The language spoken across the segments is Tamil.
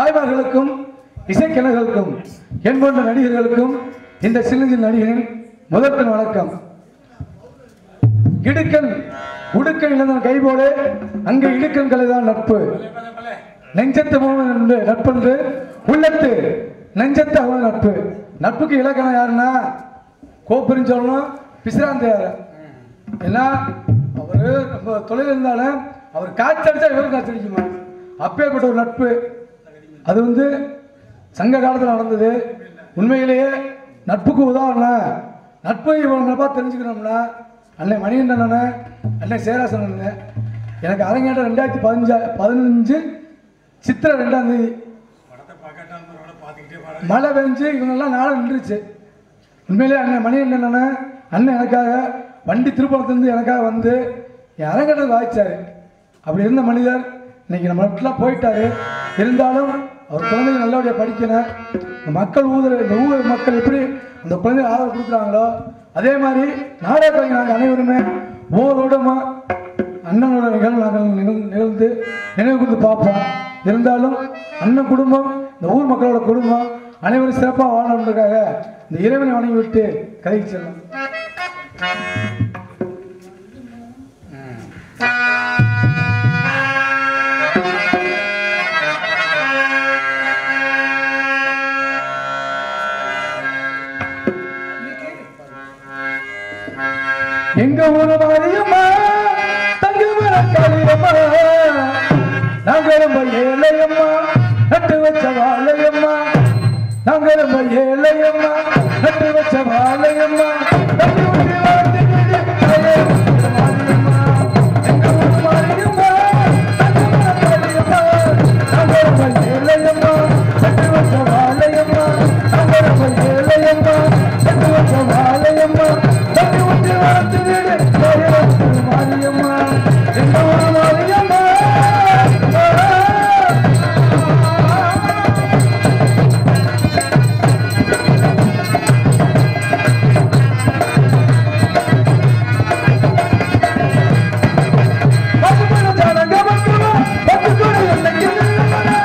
தாய்மார்களுக்கும் இசைக்கலைஞர்களுக்கும் என் போன்ற நடிகர்களுக்கும் இந்த சின்னஞ்சில் நடிகரின் முதற்கண் வணக்கம் இடுக்கன் உடுக்கன் இழந்தான் கைபோல அங்கே இடுக்கன் கலைதான் நட்பு நெஞ்சத்து மோகன் என்று நட்பென்று உள்ளத்து நெஞ்சத்து அவன் நட்பு நட்புக்கு இலக்கணம் யாருன்னா கோப்பரின்னு சொல்லணும் பிசிராந்தையார் ஏன்னா அவரு நம்ம தொழில் இருந்தாலும் அவர் காய்ச்சடிச்சா இவரும் காய்ச்சடிக்குமா அப்பேற்பட்ட ஒரு நட்பு அது வந்து சங்க காலத்தில் நடந்தது உண்மையிலேயே நட்புக்கு உதாரணம் நட்பு இவங்களை பார்த்து தெரிஞ்சுக்கணும்னா அன்னை மணிகண்டன் அண்ணன் அன்னை சேராசன் அண்ணன் எனக்கு அரங்கேற்றம் ரெண்டாயிரத்தி பதினஞ்சா பதினஞ்சு சித்திரை ரெண்டாம் தேதி மழை பெஞ்சு இவங்கெல்லாம் நாளை நின்றுச்சு உண்மையிலே அண்ணன் மணிகண்டன் அண்ணன் அண்ணன் எனக்காக வண்டி திருப்பணத்துலேருந்து எனக்காக வந்து என் அரங்கேற்றம் வாய்ச்சாரு அப்படி இருந்த மனிதர் இன்னைக்கு நம்ம நாட்டுலாம் போயிட்டாரு இருந்தாலும் அவர் குழந்தைங்க நல்லபடியாக படிக்கணும் இந்த மக்கள் ஊர் இந்த ஊர் மக்கள் எப்படி அந்த குழந்தைங்க ஆதரவு கொடுக்குறாங்களோ அதே மாதிரி நாடக கலைஞர் நாங்கள் அனைவருமே ஒவ்வொருடமா அண்ணனோட நிகழ்வு நாங்கள் நிகழ் நிகழ்ந்து நினைவு கொடுத்து பார்ப்போம் இருந்தாலும் அண்ணன் குடும்பம் இந்த ஊர் மக்களோட குடும்பம் அனைவரும் சிறப்பாக வாழணுன்றதுக்காக இந்த இறைவனை வணங்கி விட்டு கதைக்கு செல்லும் எங்க ஊரு மாரியம்மா தங்கமர காளியம்மா நாங்க ரொம்ப ஏழையம்மா நட்டு வச்ச வாழையம்மா நாங்க ரொம்ப ஏழையம்மா நட்டு வச்ச வாழையம்மா தண்ணி ஊத்தி வளர்த்துக்கிட்டு அலைய விட்ட மாரியம்மா. எங்க ஊரு மாரியம்மா, தங்கமர காளியம்மா, நாங்க ரொம்ப ஏழையம்மா, நட்டு வச்ச வாழையம்மா. நாங்க ரொம்ப ஏழையம்மா, நட்டு வச்ச வாழையம்மா. தண்ணி ஊத்தி வளர்த்துக்கிட்டு அலைய விட்ட மாரியம்மா. எங்க ஊரு மாரியம்மா பசுமன ஜனங்க மக்களா, பசுக்குடி என்னைக்கு நில்லவனா?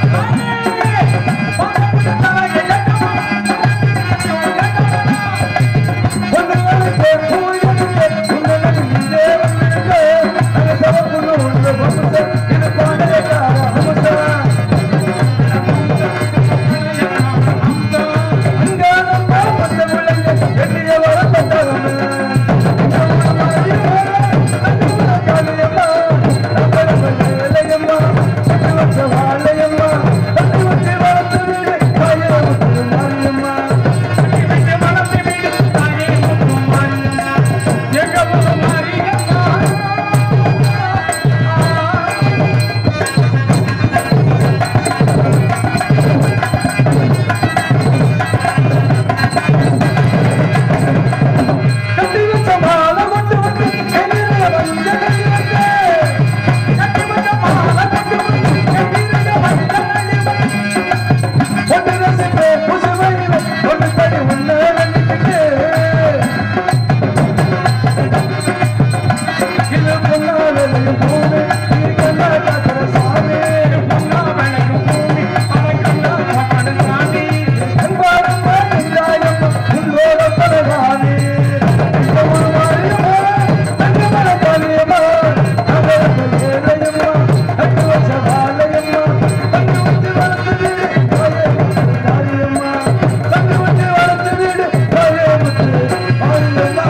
ஒன்றுகளுக்கு பூயனுக்கு, உங்களுக்கு இங்கே வந்திருக்கு. அந்த சவப்புன்னு ஒன்று பசுசு, இது பாண்டகைக்கார அமுசா. அங்க நம்ம வந்த பிள்ளைங்க, எண்ணிய வரப்பட்டவனு. கட்டி வச்ச மாலை மட்டும் வந்து என்னில வந்து கட்டி கட்டி வச்ச மாலை மட்டும் வந்து என்னில வந்து ஒன்று ரசிப்பே புசுமையில ஒன்று தனி உள்ள நினைக்கிட்டு இது பொன்னாலையும் பூமி நீ கண்ணா காக்கிற சாமி பொன்னா வணக்கம் பூமி அவ கண்ணா காக்கிற சாமி அன்பாரம்மா நெஞ்சாயம்மா உங்களோட பரவானி இந்த ஒரு மாரியம்மா தங்கமர காளியம்மா அவரது ஏழையம்மா நட்டு வச்ச வாழையம்மா தண்ணி ஊற்றி வளர்த்து வீடு காளியம்மா தண்ணி ஊற்றி வளர்த்து வீடு காளியம்மா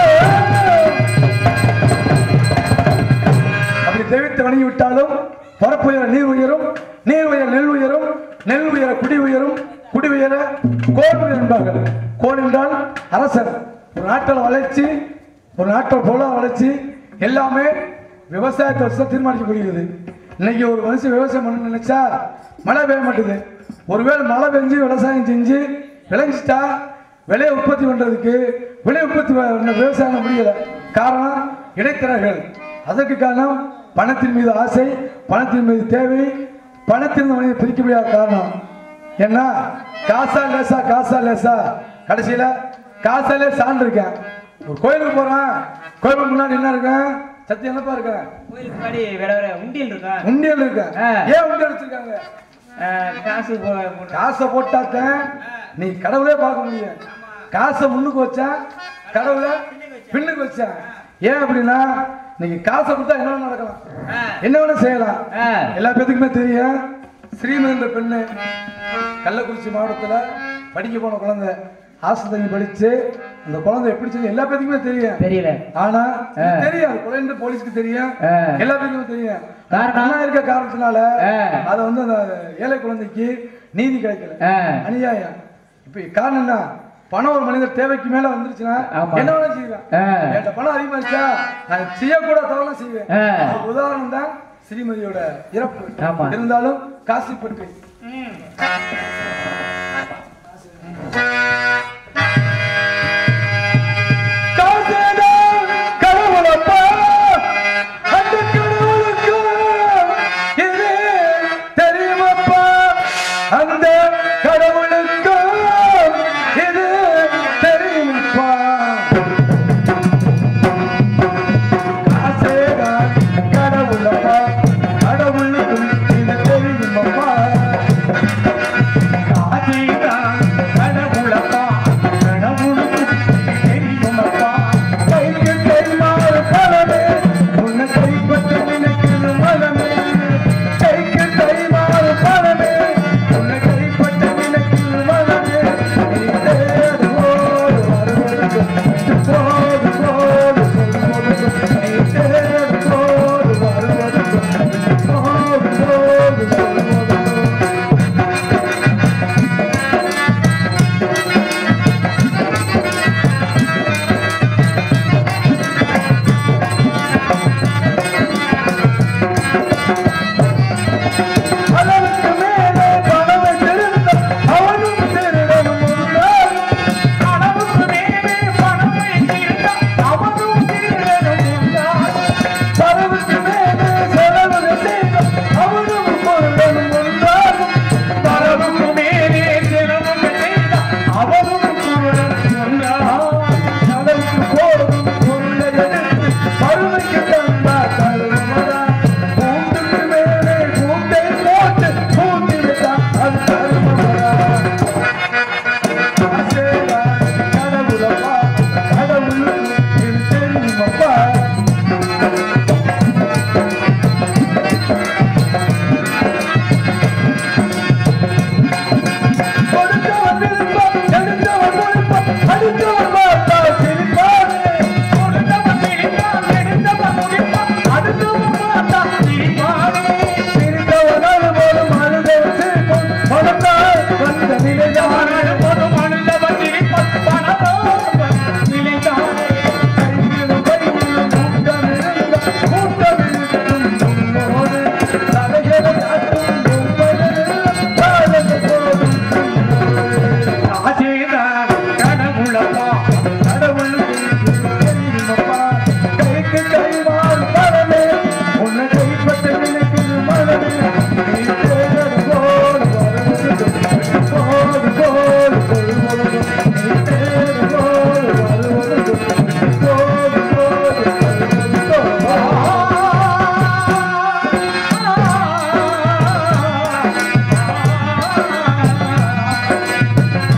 அப்படி தெய்வத்தை வணங்கி விட்டாலும் பரப்புயர நீர் உயரும் நீர் உயர நெல் உயரும் நெல் உயர குடி உயரும் குடி உயர கோல் உயர் என்பார்கள் கோல் என்றால் அரசர் ஒரு நாட்டில் வளர்ச்சி ஒரு நாட்டில் பொருளாதார வளர்ச்சி எல்லாமே விவசாயத்தை வச்சு தான் தீர்மானிக்கப்படுகிறது இன்னைக்கு ஒரு மனுஷன் விவசாயம் பண்ண நினைச்சா மழை பெய்ய மாட்டுது ஒருவேளை மழை பெஞ்சு விவசாயம் செஞ்சு விளைஞ்சிட்டா விலையை உற்பத்தி பண்றதுக்கு விலை உற்பத்தி பண்ண விவசாயம் முடியல காரணம் இடைத்தரகர்கள் அதற்கு காரணம் பணத்தின் மீது ஆசை பணத்தின் மீது தேவை பணத்தின் மனிதனை பிரிக்க முடியாத காரணம் ஏன்னா காசா லேசா காசா லேசா கடைசியில காசாலே சான்று இருக்கேன் ஒரு கோயிலுக்கு போறேன் கோயிலுக்கு முன்னாடி என்ன இருக்கேன் சத்தியம் என்னப்பா இருக்கேன் கோயிலுக்கு முன்னாடி வேற வேற உண்டியல் இருக்கா உண்டியல் இருக்கேன் ஆ. ஏன் உண்டியல் வச்சிருக்காங்க அஹ், காசு போ- போட்டு- காசை போட்டாத்தான் நீ கடவுளே பார்க்க முடியும் காசை முன்னுக்கு வச்சா கடவுளை பின்னுக்கு வச்சா ஏன் அப்படின்னா நீங்க காசை கொடுத்தா என்ன வேணா நடக்கலாம் அஹ், என்ன வேணா செய்யலாம் அஹ், எல்லா பேத்துக்குமே தெரியும் ஸ்ரீமேந்திர பெண்ணு கள்ளக்குறிச்சி மாவட்டத்துல படிக்க போன குழந்தை ஆஸ்பத்திரி படிச்சு அந்த குழந்தை எப்படி செஞ்சு எல்லா பேத்துக்குமே தெரியும் தெரியல ஆனா இது ஆ. தெரியும் குழந்தை போலீஸ்க்கு தெரியும் ஆ. எல்லா பேருக்குமே தெரியும் காரணம்? அண்ணா இருக்க காரணத்தினால ஆ. அத வந்து அந்த ஏழை குழந்தைக்கு நீதி கிடைக்கல அஹ், அநியாயம் இப்ப காரணம் என்ன பணம் ஒரு மனிதர் தேவைக்கு மேல வந்துருச்சுன்னா ஆமா. என்ன வேணா செய்வேன் அஹ், என்கிட்ட பணம் அதிகமா இருந்துச்சா நான் செய்யக்கூட தவறுலாம் செய்வேன் ஆ. அதுக்கு உதாரணம் தான் ஸ்ரீமதியோட இறப்பு ஆமா. இருந்தாலும் காசி பற்றி காசேதான் கடவுளப்பா, அந்த கடவுளுக்கு இது தெரியுமப்பா, அந்த கடவுளுக்கு இது தெரியுமப்பா. காசேதான் கடவுளப்பா, கடவுளுக்கு இது தெரியுமப்பா. காசேதான் கடவுளப்பா, கடவுளுக்கு தெரியுமப்பா. கைக்கு கைமாறு பலமே, உன்னை கைப்பற்ற நினைக்கிற மனமே. கைக்கு கைமாறு பலமே, உன்னை கைப்பற்ற நினைக்கிற மனமே. நீ தேடு போது வருவதற்கு, போது போது சொல்வதற்கு. நீ தேடு போது வருவதற்கு, போது போது சொல்வதற்கு. அளவுக்கு மேலே பணம் வைத்திருந்த அவனும் திருடனும் உண்டாகும். அளவுக்கு மேலே பணம் வைத்திருந்த அவனும் திருடனும் உண்டாகும். அளவுக்கு மேலே செலவுகள் செய்த அவனும் பொருளனும் உண்டாகும். அளவுக்கு மேலே செலவுகள் செய்த அவனும் பொருளனும் உண்டாகும். அளவுக்கு போதும் பொருளை எடுத்து வறுமைக்கு தந்தார் கருமடா. கூட்டுக்கு மேலே கூட்டை போட்டு கூட்டி விட்டான் அது கருமடா. ஆசேடா, கடவுளப்பா, கடவுளுக்கு இது தெரியுமப்பா. கொடுத்தவன் விருப்பம், எடுத்தவன் முடிப்பம், அடித்தவன் பார்த்தா சிரிப்பானே. கொடுத்தவன் விருப்பம், எடுத்தவன் முடிப்பம், அடுத்தவன் பார்த்தா சிரிப்பானே. சிரித்தவன் அழுவதும் அழுதவன் சிரிப்பும், பணத்தால் வந்த நிலைதான் அழுவதும் அழுதவன் சிரிப்பும், பணத்தால் வந்த நிலைதானே. கைவிடும் கைவிடும் கூட்டம் இருந்த, கூட்டம் இருக்கும் உன்னோடு. தலைகளை காட்டும் உண்மையில் காதல் போதும் ஆசைதான் கடவுளப்பா, கடவுளுக்கு தெரியுமப்பா. கைக்கு கைமாறு பலமே, உன்னை கைப்பற்ற நினைக்கிற மனமே. நீ தேடு போல் வருவது, போல் போல் சொல்வது. நீ தேடு போல் வருவது, போல் போல் சொல்வது.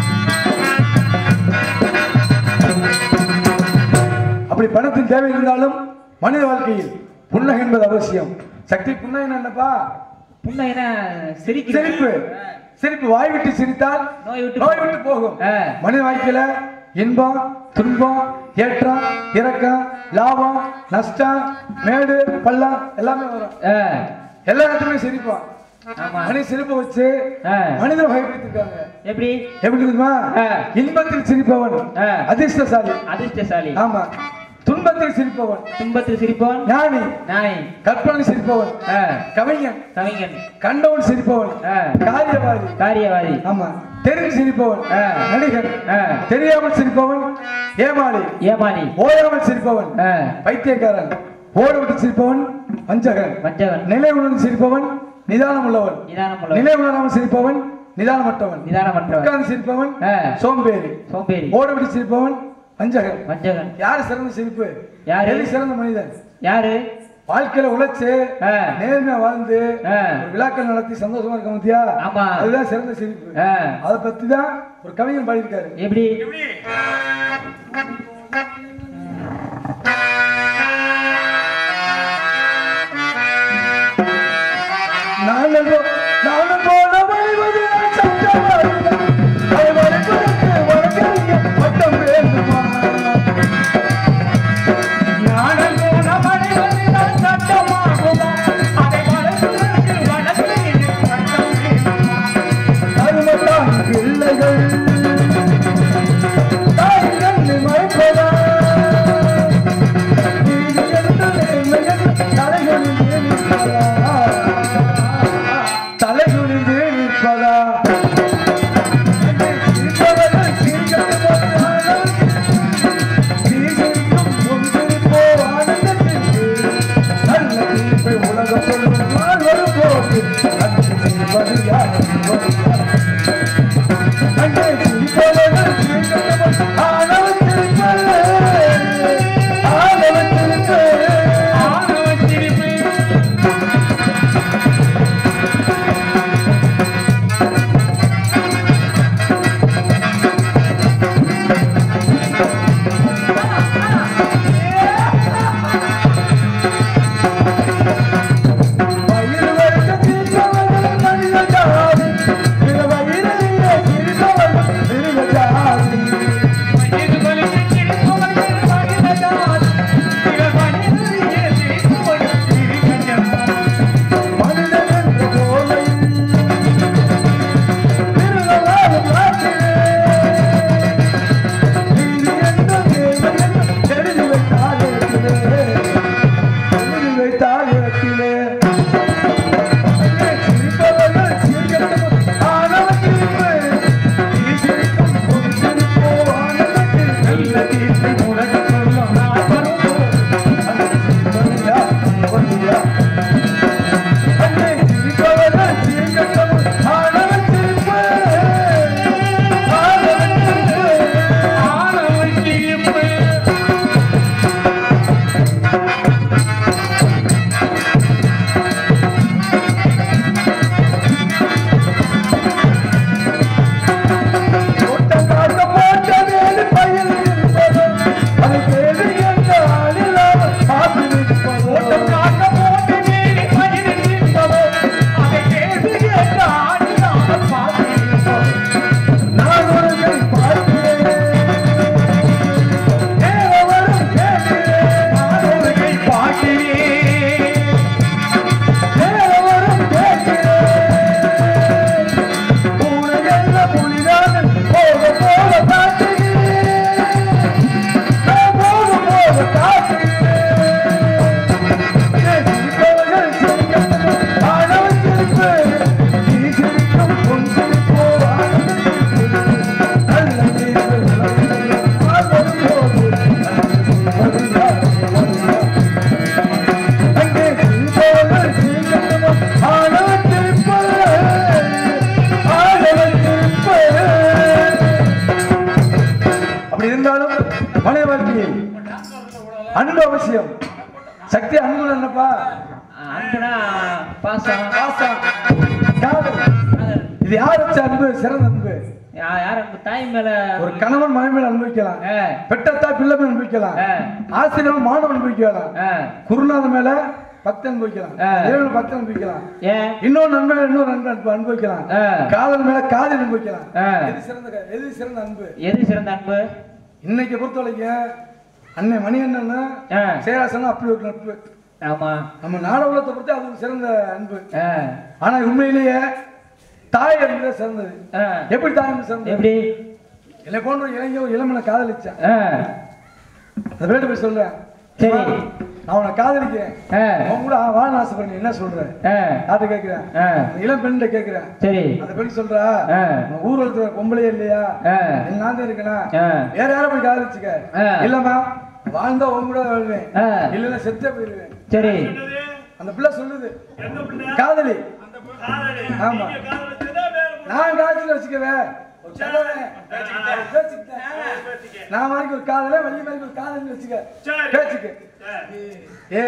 அப்படி பணத்தின் தேவை இருந்தாலும் மனித வாழ்க்கையில் புன்னகை என்பது அவசியம் சக்தி புன்னகை என்னப்பா புன்னகைனா சிரிக்கிறது. சிரிப்பு சிரிப்பு வாய் விட்டு சிரித்தால் நோய் விட்டு நோய் விட்டு போகும் ஆ. மனித வாழ்க்கையில இன்பம் துன்பம் ஏற்றம் இறக்கம் லாபம் நஷ்டம் மேடு பள்ளம் எல்லாமே வரும் அஹ், எல்லா இடத்துலயும் சிரிப்பான் ஆமா மனித சிரிப்பை வச்சு ஆ. மனிதன் வகைப்படுத்திருக்காங்க எப்படி எப்படி தெரியுமா ஆ. இன்பத்தில் சிரிப்பவன் ஆ. அதிர்ஷ்டசாலி அதிர்ஷ்டசாலி ஆமா துன்பத்தில் சிரிப்பவன் துன்பத்தில் சிரிப்பவன் ஞானி நாய் கற்பனை சிரிப்பவன் அஹ், கவிஞன் கவிஞன் கண்டவன் சிரிப்பவன் அஹ், காரியவாதி காரியவாதி ஆமா தெரிந்து சிரிப்பவன் ஆ. நடிகன் ஆ. தெரியாமல் சிரிப்பவன் ஏமாளி ஏமாளி ஓயாமல் சிரிப்பவன் அஹ், பைத்தியக்காரன் ஓட விட்டு சிரிப்பவன் வஞ்சகன் வஞ்சகன் நிலை உணர்ந்து சிரிப்பவன் நிதானம் உள்ளவன் நிதானம் உள்ளவன் நிலை உணராமல் சிரிப்பவன் நிதானமற்றவன் நிதானமற்றவன் உட்கார்ந்து சிரிப்பவன் அஹ், சோம்பேறி சோம்பேறி ஓட விட்டு சிரிப்பவன் வஞ்சகன் வஞ்சகன் யார் சிறந்த சிரிப்பு யாரு? எது சிறந்த மனிதன் யாரு வாழ்க்கையில உழைச்சு ஆ. நேர்மையா வாழ்ந்து ஆ. ஒரு விழாக்கள் நடத்தி சந்தோஷமா இருக்க மத்தியா ஆமா. அதுதான் சிறந்த சிரிப்பு ஆ. அதை பத்தி தான் ஒரு கவிஞர் பாடியிருக்காரு எப்படி நானும் போ- நானும் போல வாழ்வது சட்டமா இல்லை. அதை மறைப்பதற்கு வழக்கறிஞர் பட்டம் வேண்டுமா? நாடல் போன மனிதனிடம் சட்டமாகுமா? அதை வளர்ப்பதற்கு வழக்கறிஞர் சட்டம் வேண்டுமா? அருமைதான் பிள்ளைகள் தாய் கண்ணு மறைப்பதா? நீதி என்று நேர்மை என்று தலைகுனிந்து நிற்பதா? தலைகுனிந்து நிற்பதா சிரிப்பவர்கள் சிரிக்கட்டும் போது சீசனுக்கும் முன்சிரிப்போ ஆனந்தத்திற்கு நல்ல தீர்ப்பை உலகம் சொல்லும் நாள் வரும்போது அன்று செய்வது யார் என்பது யார்? அங்கே சிரிப்பவர்கள் சிரிக்கட்டும் ஆனவன் சிரிப்பது ஆனவன் சிரிப்பது ஆணவச் சிரிப்பு வயிறு வரைக்க சிரிப்பவர்கள் மனித ஜாதி பிற வயிறிலேயே சிரிப்பவர்கள் மிருக ஜாதி இது வலிக்கு சிரிப்பவர்கள் மனித ஜாதி. இவர் மனிதரையே சிரிப்பவர்கள் மிருக ஜாதி. மனிதன் என்ற போதை மிருகவாழும் நாட்டிலே நீதி என்ற தேவை என்று எழுதி வைத்தால் இடத்திலே எழுதி வைத்தால் இடத்திலே சிரிப்பவர்கள் சிரிக்கட்டும் ஆனவன் சிரிப்பு நீ சிரிக்கும் பொன் சிரிப்போ ஆனந்தத்தில் நல்ல தீர்ப்பை உலகம் சொல்லும் நாள் வரும்போது அந்த சிரிப்பதையா பொன்னியா அன்னை சிரிப்பவர்கள் சிரிக்கட்டும் ஆனவன் சிரிப்பு ஆனவன் சிரிப்பு ஆணவச் சிரிப்பு கூட்டம் காக்க போட்ட வேலு பயில் இருப்பது அது கேள்வி என்ற ஆளில்லாமல் பார்த்து நிற்பது ஓட்டம் காக்க போட்டு மேலே பயிரில் நிற்பதோ, அதை கேள்வி கேட்டு ஆடினாமல் பார்த்திருப்போம். நான் உனக்கை பார்க்கிறேன் தேவவரும் கேட்கிறேன் நான் உலகை பார்க்கிறேன். தேவவரும் கேட்கிறேன் பூனையல்ல புலிதான் போக போக காட்டுகிறேன் நான் போக போக காட்டுகிறேன் சிரிப்பவர்கள் சிரிக்கட்டும் ஆனவன் சிரிப்பு நீ சிரிக்கும் பொன் சிரிப்போ ஆனந்த சிரிப்பு நல்ல தீர்ப்பு உலகில் வரும்போது அங்கே சிரிப்பவர்கள் சிரிக்கட்டும் ஆனவன் சிரிப்பு ஆனவன் சிரிப்பு அப்படி இருந்தாலும் மனித வாழ்க்கையில் அன்பு அவசியம் சக்தி அன்பு என்னப்பா அன்புனா பாசம் பாசம் காதல் காதல். இது யார் வச்ச அன்பு சிறந்த அன்பு யா- யார் அன்பு தாய் மேல ஒரு கணவன் மனைவி மேல அனுபவிக்கலாம் ஆ, பெற்றத்தா பிள்ளை மேல அனுபவிக்கலாம் ஆ. ஆசிரியர் மாணவன் அனுபவிக்கலாம் ஆ. குருநாதன் மேல பக்தன் அனுபவிக்கலாம் ஆ. இறைவன் பக்தன் அனுபவிக்கலாம் ஏன் இன்னொரு நண்பன் இன்னொரு நண்பன் அன்பு அனுபவிக்கலாம் ஆ. காதல் மேல காதல் அனுபவிக்கலாம் ஆ. எது சிறந்த க- எது சிறந்த அன்பு எது சிறந்த அன்பு இன்னைக்கு பொறுத்த வரைக்கும் அண்ணன் மணி அண்ணன்னா ஆ. சேராசனா அப்படி ஒரு நட்பு ஆமா நம்ம நாட உலகத்தை பொறுத்து அது ஒரு சிறந்த அன்பு ஆ, ஆனா உண்மையிலேயே தாய் அன்பு தான் சிறந்தது ஆ. எப்படி தாய் அன்பு சிறந்தது எப்படி என்னை போன்ற ஒரு இளைஞன் இளமனை காதலிச்சேன் ஆ, அந்த பேர்ட்ட போய் சொல்றேன் சரி. நான் உன்னை காதலிக்கிறேன் ஆ, அவன் கூட வாழ ஆசைப்படுறேன் என்ன சொல்ற ஆ, யார்கிட்ட கேட்கிறேன் ஆ. அந்த இளம் பெண்கிட்ட கேட்கிறேன் சரி அந்த பெண் சொல்றா ஆ. உன் ஊர் ஒருத்தர் பொம்பளையே இல்லையா ஆ. என் நான் தான் இருக்கேனா ஆ. வேற யாரும் போய் காதலிச்சுக்க ஆ. இல்லம்மா வாழ்ந்தா உன் கூட வாழ்வேன் ஆ. இல்லைன்னா செத்தே போயிடுவேன் சரி அந்த பிள்ளை சொல்லுது காதலி ஆமா நான் காதலிச்சு வச்சுக்கவேன் ஒரு கதவை, பேச்சுக்கிட்டேன். நான் மாதிரி ஒரு காதல வள்ளி மாதிரி ஒரு காதல் வச்சுக்க பேச்சுக்கு ஏ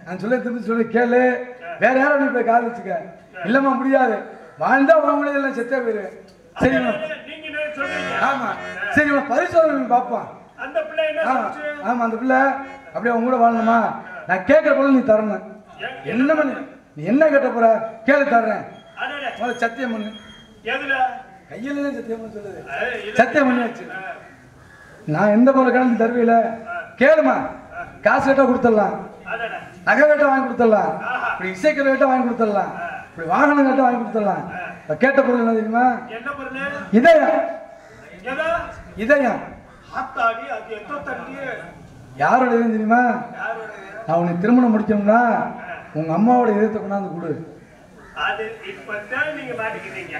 நான் சொல்ல திரும்பி சொல்லி கேளு வேற யாரும் நீ போய் காது வச்சுக்க இல்லம்மா முடியாது வாழ்ந்தா உங்களே எல்லாம் செத்தே போயிருவேன் சரிம்மா நீங்க என்ன சொல்றீங்க ஆமா சரிம்மா பரிசோதனை பார்ப்போம் அந்த பிள்ளை என்ன ஆமா சொல்லுச்சு ஆமா அந்த பிள்ளை அப்படியே உங்க கூட வாழணுமா நான் கேட்கற பொருள் நீ தரணும் என்ன பண்ணு நீ என்ன கேட்ட போற கேளு தர்றேன் அடடே, முதல்ல சத்தியம் பண்ணு எதுல கையில தான் சத்தியம் பண்ண சொல்லுது அஹ், இது- சத்தியம் பண்ணியாச்சு அஹ், நான் எந்த பொருள் கலந்து தருவீல கேளுமா காசு கேட்டா கொடுத்துடலாம் அடடே, நகை கேட்டா வாங்கி கொடுத்துடலாம் இப்படி இசைக்கிற கேட்டா வாங்கி கொடுத்துடலாம் இப்படி வாகனம் கேட்டா வாங்கி கொடுத்துடலாம் இப்ப கேட்ட பொருள் என்ன தெரியுமா என்ன பொருள் இதயம் எதா இதயம் ஆத்தாடி அது எத்தோ தண்ணி யாரோட இதயம் தெரியுமா யாரோட நான் உன்னை திருமணம் முடிக்கணும்னா உங்க அம்மாவோட இதயத்தை கொண்டாந்து கொடு அது இப்பதான் நீங்க மாட்டிக்கிறீங்க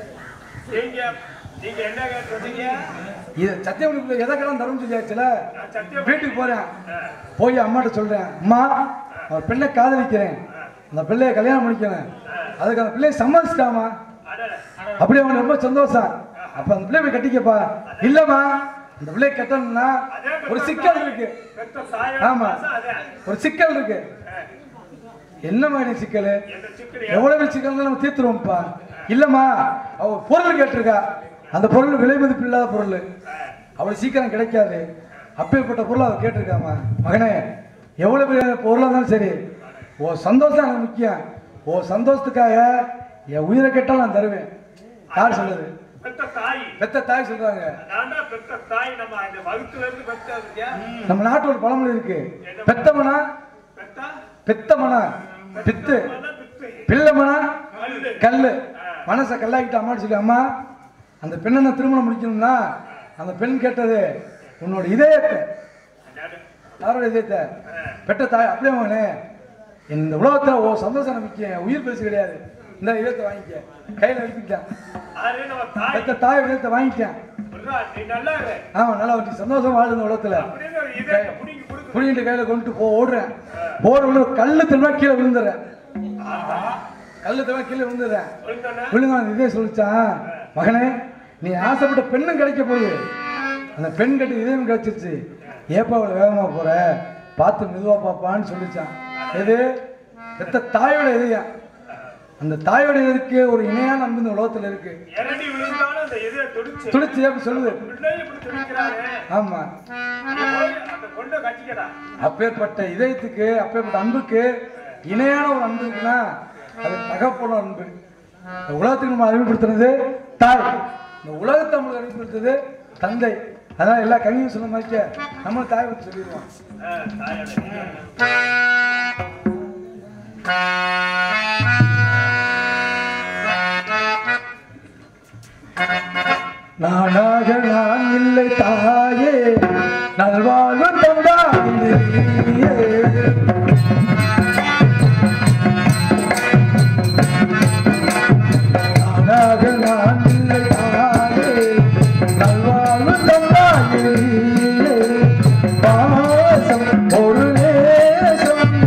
நீங்க நீங்க என்ன கேட்டீங்க இது சத்தியம் பண்ணி எதை கடன் தரும் சொல்லியாச்சுல நான் சத்தியம் வீட்டுக்கு போறேன் போய் அம்மாட்ட சொல்றேன் அம்மா ஒரு பெண்ணை காதலிக்கிறேன் அந்த பிள்ளைய கல்யாணம் முடிக்கிறேன் அதுக்கு அந்த பிள்ளைய சம்மதிச்சிட்டாமா அடடே, அப்படியே அவனுக்கு ரொம்ப சந்தோஷம் அப்ப அந்த பிள்ளைய போய் கட்டிக்கப்பா இல்லம்மா அந்த பிள்ளைய கட்டணும்னா அதே ஒரு சிக்கல் இருக்கு பெத்த சாயம் ஆமா. பாசம் அதே. ஒரு சிக்கல் இருக்கு அஹ், என்ன மாதிரி சிக்கல் எந்த சிக்கல் எவ்வளவு சிக்கல் நம்ம தீர்த்துருவோம்ப்பா இல்லம்மா அவ ஒரு பொருள் கேட்டிருக்கா அந்த பொருள் விலை மதிப்பு இல்லாத பொருள் அவ்வளவு சீக்கிரம் கிடைக்காது அப்பேற்பட்ட பொருள் அவ கேட்டிருக்காமா மகனே எவ்வளவு பெரிய பொருளாக இருந்தாலும் சரி ஓ சந்தோஷம் எனக்கு முக்கியம் ஓ சந்தோஷத்துக்காக என் உயிரை கேட்டால் நான் தருவேன் யார் சொல்லுது பெத்த தாய் பெத்த தாய் சொல்றாங்க நான் தான் பெத்த தாய் நம்ம அந்த வகுத்துல இருந்து பெத்ததுங்க நம்ம நாட்டு ஒரு பழமொழி இருக்கு பெத்தமனா பெத்தா பெத்தமனா பித்து அதான் பித்து பிள்ளைமனா கல்லு கல்லு மனசை கல்லாக்கிட்டு அம்மான்னு சொல்லி அம்மா அந்த பெண்ணை நான் திருமணம் முடிக்கணும்னா அந்த பெண் கேட்டது உன்னோட இதயத்தை அடடே, யாரோட இதயத்தை பெற்ற தாய் அப்படியே மகனே இந்த உலகத்துல ஓ சந்தோஷம் நம்பிக்கை உயிர் பெருசு கிடையாது இந்த இதயத்தை வாங்கிக்க கையில எடுத்துக்கிட்டேன் அது நம்ம தாய் பெற்ற தாய் இதயத்தை வாங்கிட்டேன் புர்ரா, நீ நல்லா இரு ஆமா நல்லா வச்சு சந்தோஷம் வாழுது இந்த உலகத்துல அப்படின்னு ஒரு இதயத்தை புடிங்கி கொடுக்கு புடிங்கிட்டு கையில கொண்டு போ ஓடுறேன் ஓட உள்ள கல்லு திரும்ப கீழே விழுந்துடுறேன் கல்லு திரும்ப கீழே விழுந்துடுறேன் விழுந்தோன்னே, விழுங்க இதே சொல்லிச்சான் மகனே நீ ஆசைப்பட்ட பெண்ணும் கிடைக்க போகுது அந்த பெண் கட்டி இதயம் கிடைச்சிருச்சு ஏப்பா அவ்வளோ வேகமாக போற பார்த்து மெதுவா பாப்பான்னு சொல்லிச்சான் எது பெத்த தாயோட இதயம் அந்த தாயோட இதற்கு ஒரு இணையான அன்பு இந்த உலகத்துல இருக்கு இறங்கி விழுந்தாலும் அந்த இதய துடிச்சு துளிச்சு அப்படி சொல்லுது பிள்ளைய இப்படி துடிக்கிறாரே ஆமா நீ போய் அந்த கொண்டை கட்டிக்கடா அப்பேற்பட்ட இதயத்துக்கு அப்பேற்பட்ட அன்புக்கு இணையான ஒரு அன்பு இருக்குன்னா அது தகப்பன அன்பு இந்த உலகத்துக்கு நம்ம அறிமுகப்படுத்துறது தாய் இந்த உலகத்தை நம்மளுக்கு அறிமுகப்படுத்துறது தந்தை அதான் எல்லா கவியும் சொன்ன மாதிரி நம்ம தாய் பற்றி சொல்லிடுவோம் அஹ், தாயோட நானாக நான் இல்லை தாயே நல்வாழ்வு தந்தாயே நானாக நான் இல்லை தாயே நல்வாழ்வு தந்தாயே பாசம் ஒரு நேசம்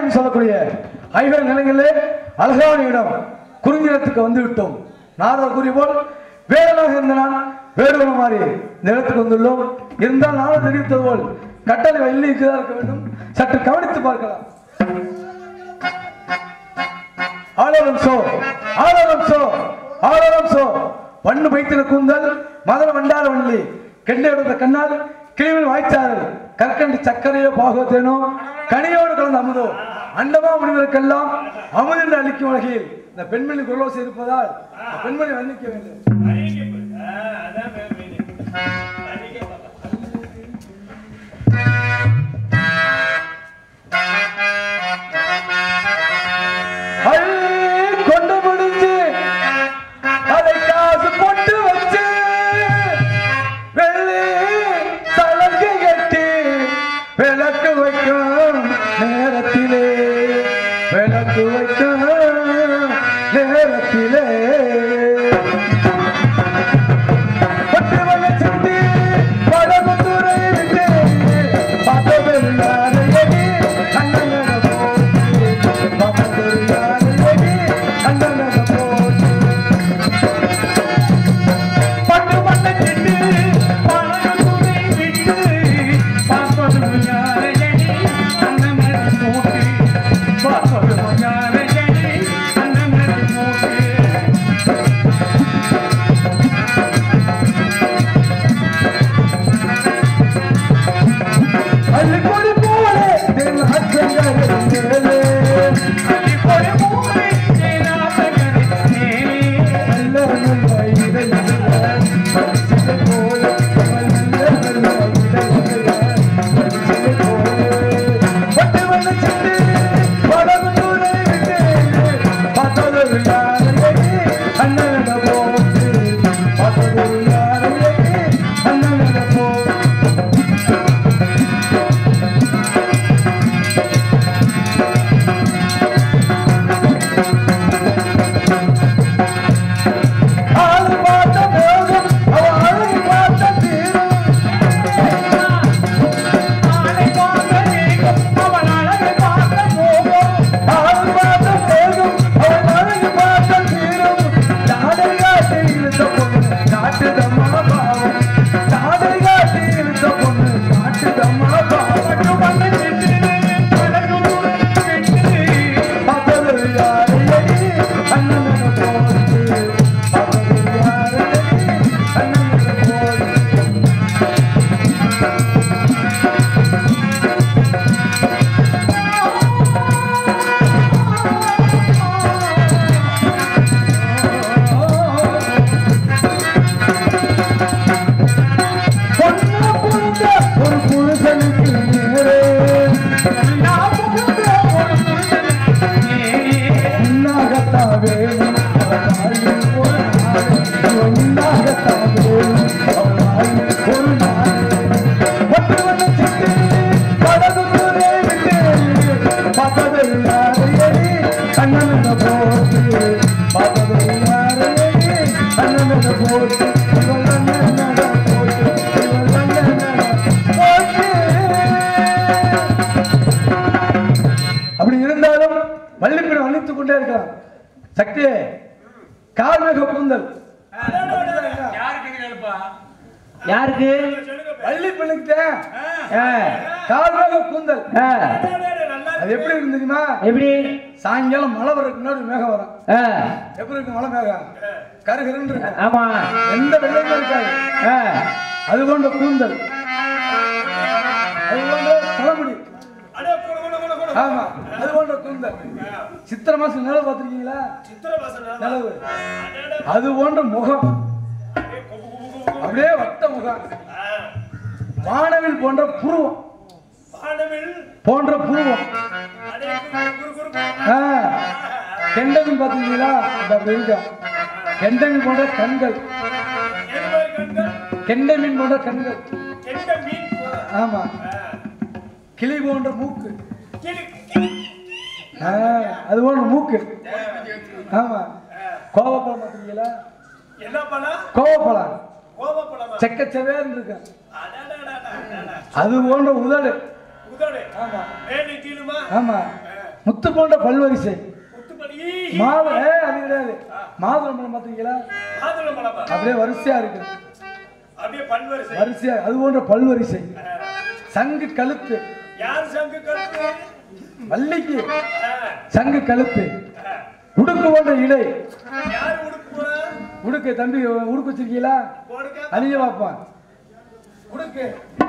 ஆயிரம் சொல்லக்கூடிய ஐவர் நிலைகளிலே அழகான இடம் குறிஞ்சிடத்துக்கு வந்து விட்டோம் நாரதர் கூறிய போல் வேடனாக இருந்த நான் வேடுவன மாதிரி இந்த இடத்துக்கு வந்துள்ளோம் இருந்தால் நானும் தெரிவித்தது போல் கட்டளை வெள்ளிக்குதான் இருக்க வேண்டும் சற்று கவனித்து பார்க்கலாம் ஆலோலம் சோ ஆலோலம் சோ ஆலோலம் சோ பண்ணு வைத்தின கூந்தல் மதன வண்டார வள்ளி கெண்டையோட கண்ணால் கிளிவில் வாய்ச்சாரல் கற்கண்டு சர்க்கரையோ பாகத்தேனோ கனியோடு கலந்த அமுதோ அண்டமா முனிவருக்கெல்லாம் அமுதென்று அளிக்கும் வகையில் இந்த பெண்மணி குரலோசை இருப்பதால் இந்த பெண்மணி வர்ணிக்க வேண்டும் அள்ளி கொண்டு முடிஞ்சு அதை காசு போட்டு வச்சு வெள்ளி சலங்கை கட்டி விளக்கு வைக்கும் நேரத்திலே விளக்கு வைக்கும் நேரத்திலே பட்டு வலை சுத்தி படகுத்துறை விட்டு பார்த்தவெல்லாரையடி அண்ணனட போச்சு பார்த்தவெல்லாரையடி அண்ணனட போச்சு பட்டு மண்ணை திட்டு பழகும் துணை விட்டு பார்ப்பது யாரையடி அண்ணன் மூட்டு பார்ப்பது யாரையடி அண்ணன் மூட்டு அள்ளிக்கொடி போலே தென் அச்சங்கரே அள்ளிப்பொடி மூடி தேனாசகரை நேரே நல்ல நல்ல இதயங்கள பரிசிலை போல நல்ல நல்ல இதயங்கள பரிசிலை போல பட்டு வண்ண சிட்டு படகு தூரை விட்டு பார்த்தது யாரையே அண்ணனட போட்டு பார்த்தது யாரையே அண்ணனட போட்டு ஆளு பார்த்த போதும் அவ அழகு பார்த்த தீரும் ஆளை பார்த்த வேகம் அவன் அழகை பார்த்த மோகம் ஆளு பார்த்த போதும் அவன் அழகு பார்த்த தீரும் தாடை காட்டி இழுத்த பொண்ணு காட்டுதம்மா பாவம் தாடை காட்டி இழுத்த பொண்ணு காட்டுதம்மா பாவம் பட்டு மண்ணை திட்டு பழகும் துணை விட்டு பார்த்தது யாரையடி அண்ணனோட போட்டு பார்த்தது யாரையடி அண்ணனோட போட்டு பொண்ணு புழுந்த ஒரு புருஷனுக்கு நேரே நான் புகுந்த ஒரு புருஷனுக்கு நேரே உன்னாகத்தா வேணும் அவள் வாழ்வில் ஒரு நாள் உன்னாகத்தா வேணும் அவள் வாழ்வில் ஒரு நாள் ஒட்டு வண்ண சிட்டு படகு துறை விட்டு பார்த்தது யாரையடி கண்ணன போட்டு பார்த்தது யாரையடி கண்ணன போட்டு இவள் அண்ணனட போட்டு இவள் அண்ணனட போட்டு அப்படி இருந்தாலும் வள்ளிப்பிடம் வர்ணித்துக் கொண்டே இருக்கலாம் சக்தியே கார்மேக கூந்தல் யாருக்கு வள்ளி பெண்ணுக்கு ஆ, கார்மேக கூந்தல் ஆ, அது எப்படி இருக்கு தெரியுமா எப்படி சாயங்காலம் மழை வர்றதுக்கு முன்னாடி மேகம் வரும் ஆ, எப்படி இருக்கு மழை மேகம் கருகருன்னு இருக்கும் ஆமா எந்த வெள்ளமும் இருக்காது ஆ, அது போன்ற கூந்தல் அது போன்ற தலைமுடி ஆமா அது போன்ற கூந்தல் சித்திரை மாசம் நிலவு பார்த்திருக்கீங்களா நிலவு அது போன்ற முகம் அப்படியே வட்ட முகம் வானவில் போன்ற புருவம் போன்ற புருவம் ஆ, கெண்டமின் பார்த்திருக்கீங்களா இந்த அப்படி இருக்கா கெண்டமின் போன்ற கண்கள் கெண்டமின் போன்ற கண்கள் ஆமா கிளி போன்ற மூக்கு ஆ, அது போன்ற மூக்கு ஆமா கோவப்பழம் பார்த்திருக்கீங்களா என்ன பழம் கோவப்பழம் கோபப்பழமா செக்கச்சவேன்னு இருக்கு அது போன்ற உதடு உதடு ஆமா மேலே கீழுமா ஆமா முத்து போன்ற பல்வரிசை முத்துப்படி மாது ஏ, அது கிடையாது மாதுளம்பழம் பார்த்தீங்களா மாதுளம் பழமா அப்படியே வரிசையா இருக்கு அப்படியே பல்வரிசை வரிசையா அது போன்ற பல்வரிசை சங்கு கழுத்து யார் சங்கு கருத்து வள்ளிக்கு சங்கு கழுத்து உடுக்கு போன்ற இடை யார் உடுக்கு போறா உடுக்கு தம்பி உடுக்கு வச்சிருக்கீங்களா போடுக்க அழிய பார்ப்பான் உடுக்கு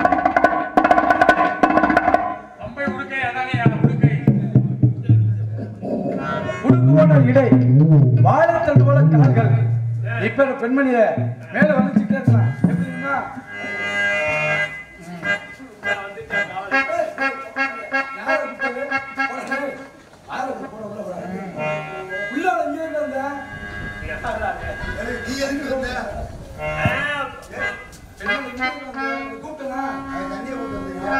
அம்பை உடுக்கை அதானே உடுக்கை உடுக்கு போன்ற இடை வாழைத்தண்டு போல கால்கள் இப்ப இந்த பெண்மணிய மேல வந்துச்சுட்டே இருக்கலாம் எப்படின்னா யாரை கூப்பிட்டது? போடா, டேய். யாரை கூப்பிட்டு போட, உள்ள போடா. உள்ள வா, இங்க இருந்து வந்த. நீ எதுக்கு வந்த பெண்மணி இங்க இருந்து வந்த. கூப்பிட்டனா? அவன் தண்ணியை கொண்டு வந்தீங்களா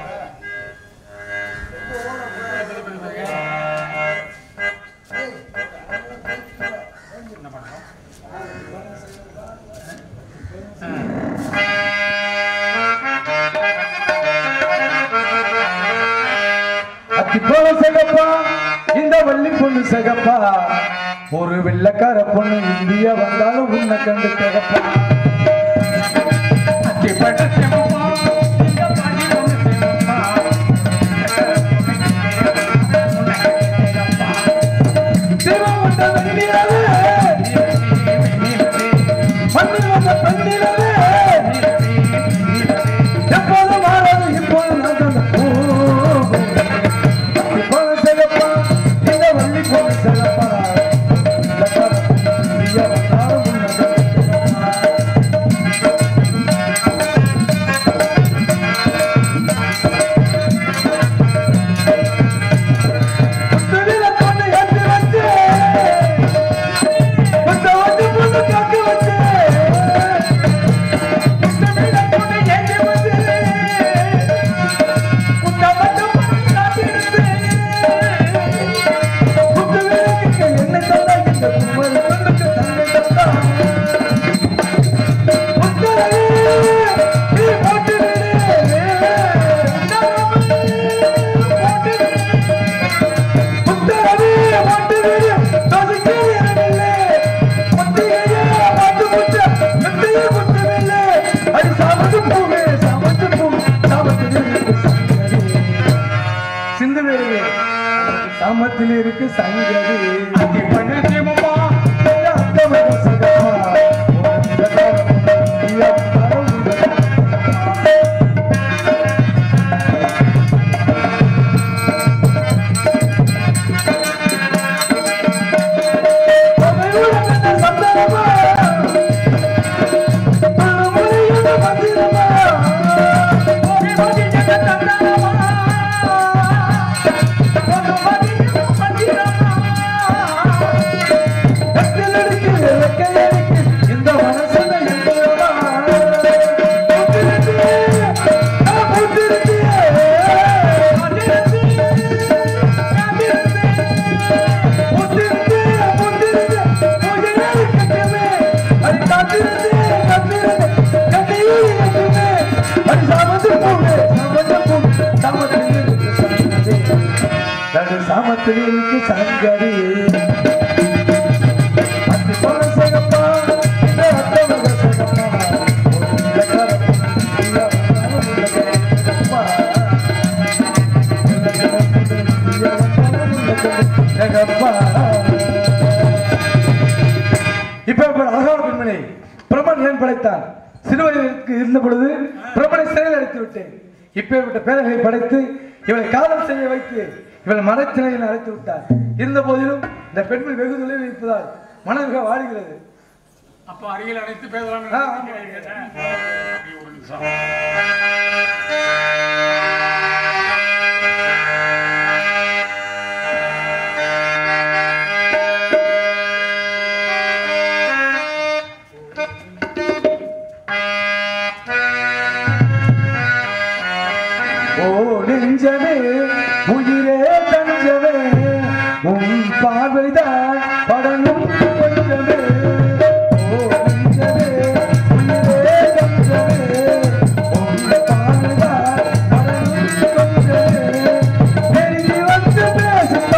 அத்தி போல சகப்பா இந்த வள்ளி பொண்ணு சகப்பா ஒரு வெள்ளக்கார பொண்ணு இந்தியா வந்தாலும் உன்னை கண்டு சகப்பா அத்தி பட்ட சிவப்பா இந்த பாண்டி பொண்ணு சிவப்பா சிவம் வந்த வெண்ணிலவே மண்ணில் வந்த பெண்ணிலவே எப்போது மாறாது இப்போது நான் தந்த பூ இப்போது சிகப்பா இந்த வள்ளி போல சிகப்பா ஐயா வந்தாலும் உன்னை சிகப்பா முத்துவில பொண்ணு ஏத்தி வச்சு முத்த வந்து பொண்ணு காக்க வச்சு முத்துவில பொண்ணு ஏத்தி வச்சு முத்த வந்து பொண்ணு காத்திருந்து முத்துவிலுக்கு என்ன சொன்னா இந்த குமரி பொண்ணுக்கு தங்கை தந்தா முத்துவிலே நீ போட்டு விடு போட்டு விடு முத்தரவே மாட்டு வீடு தோசிக்கவே இடமில்லை முத்திரையே மாட்டு முத்த மெத்தையே முத்தமில்லை அடி சாமத்து பூவே சாமத்து பூவே சாமத்தில் இருக்கு சங்கரி சிந்துவேலே சாமத்தில் இருக்கு சங்கரி அதி பண்ணு சிவமா அத்தமக சகமா இந்த மனசனை சாமத்தில் இருக்கு சங்கரி அத்தி போல சிகப்பா இந்த அத்தமக சிகப்பா ஒரு இலக்கார பொண்ணு சிகப்பா இப்ப இப்ப அழகான பெண்மணி பிரம்மன் ஏன் படைத்தான் சிறுவயதிற்கு இருந்த பொழுது பிரம்மனை சிறையில் அடைத்து விட்டேன் இப்பேற்பட்ட பேரர்களை படைத்து இவளை காதல் செய்ய வைத்து இவள் மனச்சிலையில் அழைத்து விட்டார் இருந்த போதிலும் இந்த பெண்மணி வெகு தொலைவில் இருப்பதால் மனம் மிக வாடுகிறது அப்ப அருகில் அழைத்து பேசலாம் ஆ, ஆமா. ஒரு நிமிஷம் ஓ நெஞ்சமே உயிரே தஞ்சமே உன் பார்வைதான் படணும் கொஞ்சமே ஓ நெஞ்சமே உயிரே தஞ்சமே உன் பார்வைதான் படணும் கொஞ்சமே நெருங்கி வந்து பேசு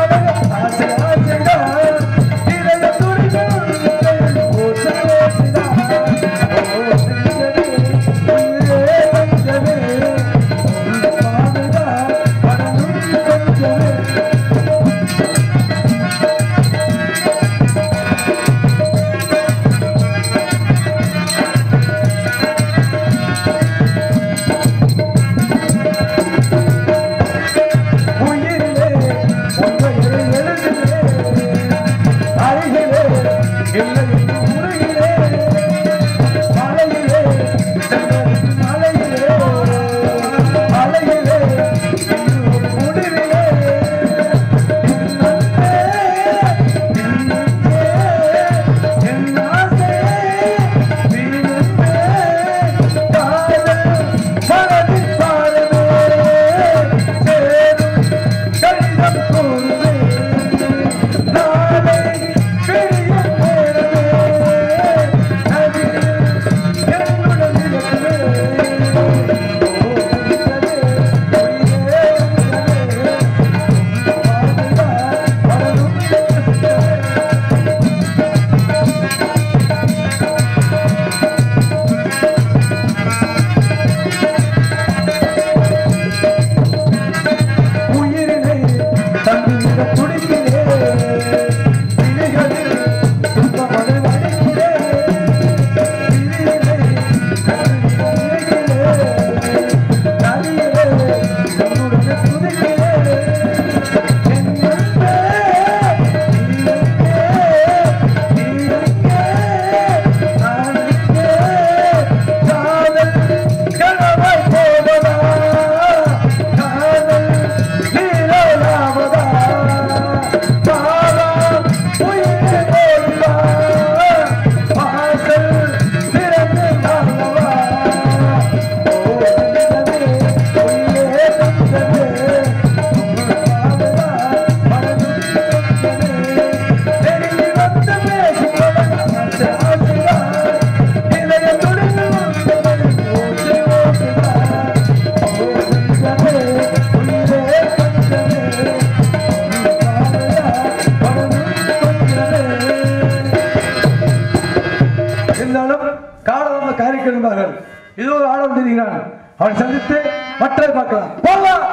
ஆழம் தெரிகிறான் அவனை சந்தித்து மற்றதை பார்க்கலாம் போகலாம்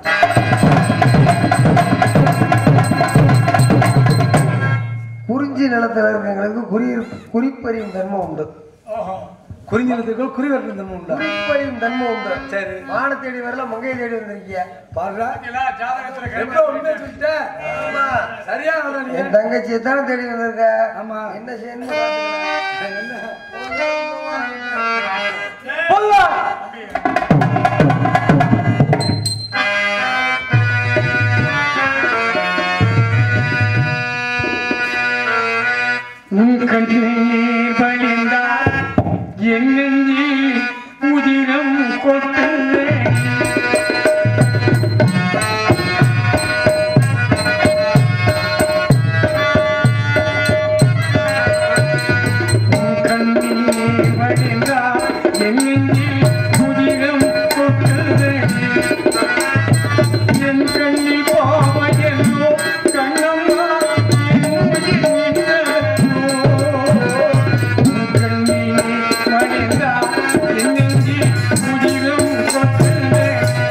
குறிஞ்சி நிலத்துல இருக்கிறவங்களுக்கு குறி குறிப்பறியும் தன்மை உண்டு குறிஞ்சலத்துக்குள் குறிவர்கள் தன்மை உண்டா குறிப்பறியும் தன்மை உண்டு சரி. மான தேடி வரல மங்கையை தேடி வந்திருக்கிய பாருடா ஜாதகத்துல எப்ப உண்மையை சொல்லிட்ட ஆமா. சரியா சொல்ற நீ என் தங்கச்சியை தானே தேடி வந்திருக்க ஆமா. என்ன செய்யணும் பார்த்துக்கலாம். என்ன? போகலாம் உன் கண்ணீர் வழிந்தால் என் நெஞ்சில் உதிரம் கொட்டுவே உன் கண்ணீர் வழிந்தால் என் நெஞ்சில் உதிரம் கொட்டுவே என் கண்ணில் பாவையல்லோ கண்ணம்மா என் உயிர் நின்றதோ. உன் கண்ணில் மறைந்தா என் நெஞ்சில் உதிரம் கொட்டுதே.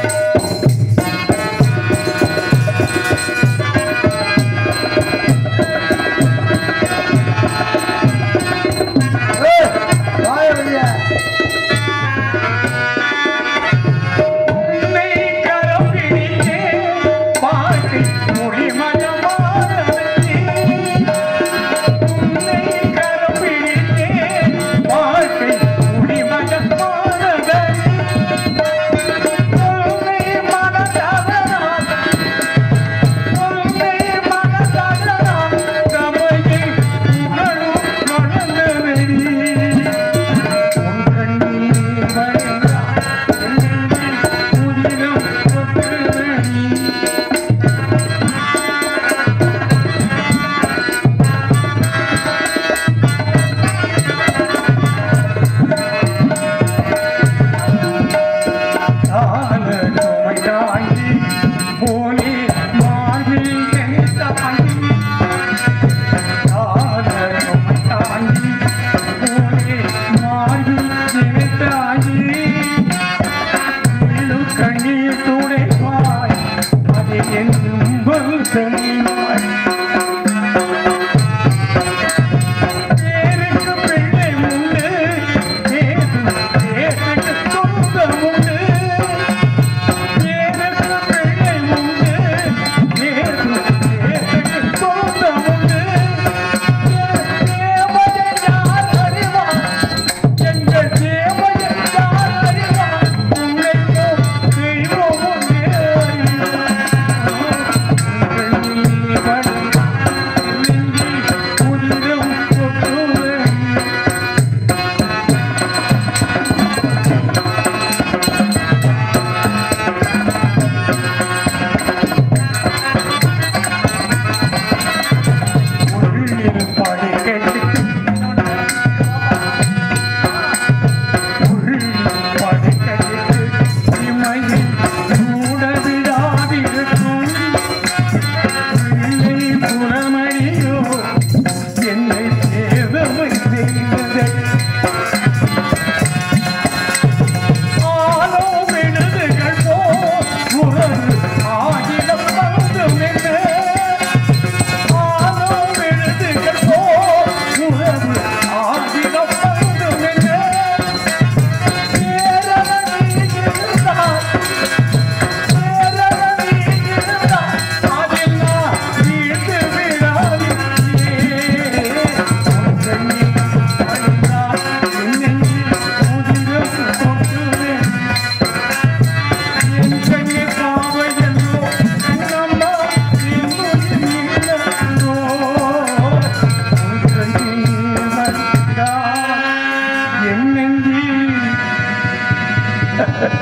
ஏய், வாயை வெளியே. உன்னை கரம் பிடித்தே வாழ்க்கை முடிமதமானதே. உன்னை கரம் பிடித்தே வாழ்க்கை முடிமதமானதே. உன்னை மனதவரால் உன்னை மனதவரால் தமையில் புகழும் மணந்தவெளி. உன் கண்ணீர் வழிந்தால் என் நெஞ்சில் உதிரம் கொட்டுதடி. ஆன சுமை தாங்கி போனே மார்பில் என் தாங்கி ஆன சுமை தாங்கி போனே மார்பில் என் தாங்கி இழு கண்ணீர் துடைப்பாய் அது என் துன்பம் தனிவாய் பேருக்கு பிள்ளை உண்டு பேரு பேருக்கு சொந்தம் உண்டு பேருக்கு பிள்ளை உண்டு பேரு பேருக்கு சொந்தம் உண்டு தேவதை யார் அறிவார் எங்கள் தேவதை யார் அறிவார் உன்னையோ தெய்வம் ஒன்றே அறிவார் உங்கள் நீவன் நெஞ்சில் உதிரம் கொட்டுவேன் உள்ளில் படுக்கைக்கு உள்ளில் படுக்கைக்கு இமையில் மூட விடாதிருக்கும் பிள்ளை புறமணியோ என்னை சேதமை செய்ததை ஆலோ விடுதுகள் போ உறவு ஆகிடம் பந்தும் என்ன ஆலோ விழுதுகள் போ உறவு ஆகிடம் பந்தும் என்ன பேரவனி இருந்தால் பேரவனி இருந்தால் அதெல்லாம் வீழ்ந்து விடாதே உன் கண்ணில் பணிந்தால் என் நெஞ்சில் உதிரம் கொட்டுவேன் என் கண்ணில் பாவையல்லோ உன்னம்மா என்னுயிர் நீலோ உன் கண்ணில் மறித்தால் என் நெஞ்சில்